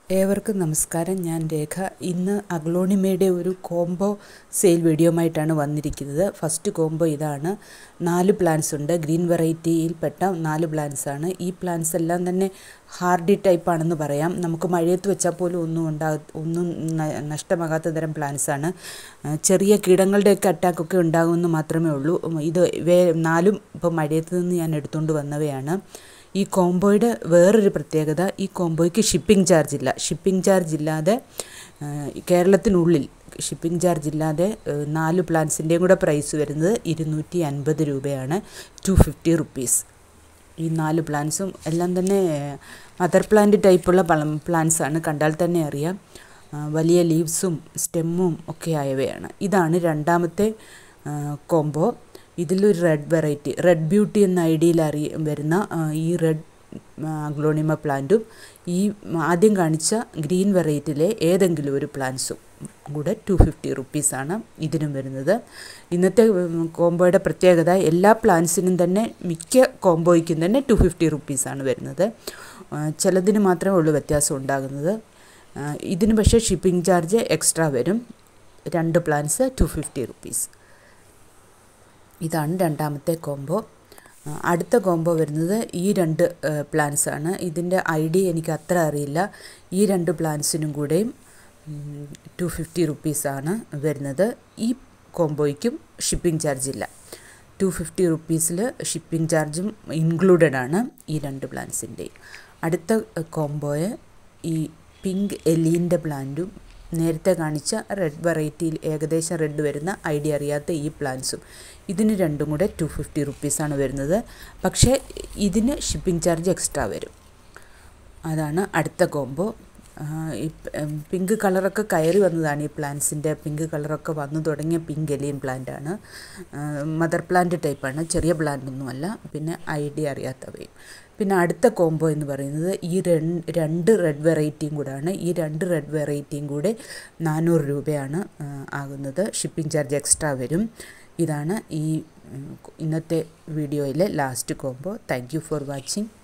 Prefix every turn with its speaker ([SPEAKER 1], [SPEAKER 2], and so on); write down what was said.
[SPEAKER 1] ഏവർക്കും നമസ്കാരം ഞാൻ രേഖ ഇന്ന് അഗ്ലോണിമയുടെ ഒരു കോംബോ സെയിൽ വീഡിയോയുമായിട്ടാണ് വന്നിരിക്കുന്നത് ഫസ്റ്റ് കോംബോ ഇതാണ് നാല് പ്ലാന്റ്സ് ഉണ്ട് ഗ്രീൻ വെറൈറ്റിയിൽപ്പെട്ട നാല് പ്ലാന്റ്സ് ആണ് ഈ പ്ലാന്റ്സ് എല്ലാം തന്നെ ഹാർഡി ടൈപ്പ് ആണെന്ന് പറയാം നമുക്ക് മഴയത്ത് വെച്ചാൽ പോലും ഒന്നും ഉണ്ടാ ഒന്നും ന- നഷ്ടമാകാത്ത തരം പ്ലാന്റ്സ് ആണ് ആ, ചെറിയ കീടങ്ങളുടെയൊക്കെ അറ്റാക്കൊക്കെ ഉണ്ടാകുമെന്ന് മാത്രമേ ഉള്ളൂ ഉം, ഇത് വേ നാലും ഇപ്പോൾ മഴയത്ത് നിന്ന് ഞാൻ എടുത്തുകൊണ്ട് വന്നവയാണ് ഈ കോംബോയുടെ വേറൊരു പ്രത്യേകത ഈ കോംബോയ്ക്ക് ഷിപ്പിംഗ് ചാർജ് ഇല്ല ഷിപ്പിംഗ് ചാർജ് ഇല്ലാതെ ആ, കേരളത്തിനുള്ളിൽ ഷിപ്പിംഗ് ചാർജ് ഇല്ലാതെ ആ, നാല് പ്ലാന്റ്സിൻ്റെയും കൂടെ പ്രൈസ് വരുന്നത് ഇരുന്നൂറ്റി അൻപത് രൂപയാണ് ടു ഫിഫ്റ്റി റുപ്പീസ് ഈ നാല് പ്ലാന്റ്സും എല്ലാം തന്നെ മദർ പ്ലാന്റ് ടൈപ്പുള്ള പ്ലാന്റ്സ് ആണ് കണ്ടാൽ തന്നെ അറിയാം ആ, വലിയ ലീവ്സും സ്റ്റെമ്മും ഒക്കെ ആയവയാണ് ഇതാണ് രണ്ടാമത്തെ കോംബോ ഇതിലൊരു റെഡ് വെറൈറ്റി റെഡ് ബ്യൂട്ടി എന്ന ഐഡിയയിൽ അറിയ വരുന്ന ആ, ഈ റെഡ് അഗ്ലോണിമ പ്ലാന്റും ഈ ആദ്യം കാണിച്ച ഗ്രീൻ വെറൈറ്റിയിലെ ഏതെങ്കിലും ഒരു പ്ലാന്റ്സും കൂടെ ടു ഫിഫ്റ്റി റുപ്പീസാണ് ഇതിനും വരുന്നത് ഇന്നത്തെ ഉം, കോംബോയുടെ പ്രത്യേകത എല്ലാ പ്ലാന്റ്സിനും തന്നെ മിക്ക കോംബോയ്ക്കും തന്നെ ടു ഫിഫ്റ്റി റുപ്പീസാണ് വരുന്നത് ആ, ചിലതിന് മാത്രമേ ഉള്ളൂ വ്യത്യാസം ഉണ്ടാകുന്നത് ആ, ഇതിന് പക്ഷേ ഷിപ്പിംഗ് ചാർജ് എക്സ്ട്രാ വരും രണ്ട് പ്ലാന്റ്സ് ടു ഫിഫ്റ്റി റുപ്പീസ് ഇതാണ് രണ്ടാമത്തെ കോംബോ ആ, അടുത്ത കോംബോ വരുന്നത് ഈ രണ്ട് പ്ലാന്റ്സ് ആണ് ഇതിൻ്റെ ഐ ഡി എനിക്ക് അത്ര അറിയില്ല ഈ രണ്ട് പ്ലാന്റ്സിനും കൂടെയും ടു ഫിഫ്റ്റി റുപ്പീസാണ് വരുന്നത് ഈ കോംബോയ്ക്കും ഷിപ്പിംഗ് ചാർജ് ഇല്ല ടു ഫിഫ്റ്റി റുപ്പീസിൽ ഷിപ്പിംഗ് ചാർജും ഇൻക്ലൂഡഡ് ആണ് ഈ രണ്ട് പ്ലാന്റ്സിൻ്റെയും അടുത്ത കോംബോയെ ഈ പിങ്ക് എലീൻ്റെ പ്ലാന്റും നേരത്തെ കാണിച്ച റെഡ് വെറൈറ്റിയിൽ ഏകദേശം റെഡ് വരുന്ന ഐഡിയ അറിയാത്ത ഈ പ്ലാന്റ്സും ഇതിന് രണ്ടും കൂടെ ടു ഫിഫ്റ്റി റുപ്പീസാണ് വരുന്നത് പക്ഷേ ഇതിന് ഷിപ്പിംഗ് ചാർജ് എക്സ്ട്രാ വരും അതാണ് അടുത്ത കോംബോ ആ, ഈ പ- ഉം, പിങ്ക് കളറൊക്കെ കയറി വന്നതാണ് ഈ പ്ലാന്റ്സിൻ്റെ പിങ്ക് കളറൊക്കെ വന്നു തുടങ്ങിയ പിങ്ക് എലിയൻ പ്ലാന്റ് ആണ് മദർ പ്ലാന്റ് ടൈപ്പാണ് ചെറിയ പ്ലാന്റ് ഒന്നുമല്ല പിന്നെ ഐഡിയ അറിയാത്തവയും പിന്നെ അടുത്ത കോംബോ എന്ന് പറയുന്നത് ഈ രണ്ട് രണ്ട് റെഡ് വെറൈറ്റിയും കൂടാണ് ഈ രണ്ട് റെഡ് വെറൈറ്റിയും കൂടെ നാനൂറ് രൂപയാണ് ആ, ആകുന്നത് ഷിപ്പിംഗ് ചാർജ് എക്സ്ട്രാ വരും ഇതാണ് ഈ ഉം, ഇന്നത്തെ വീഡിയോയിലെ last combo thank you for watching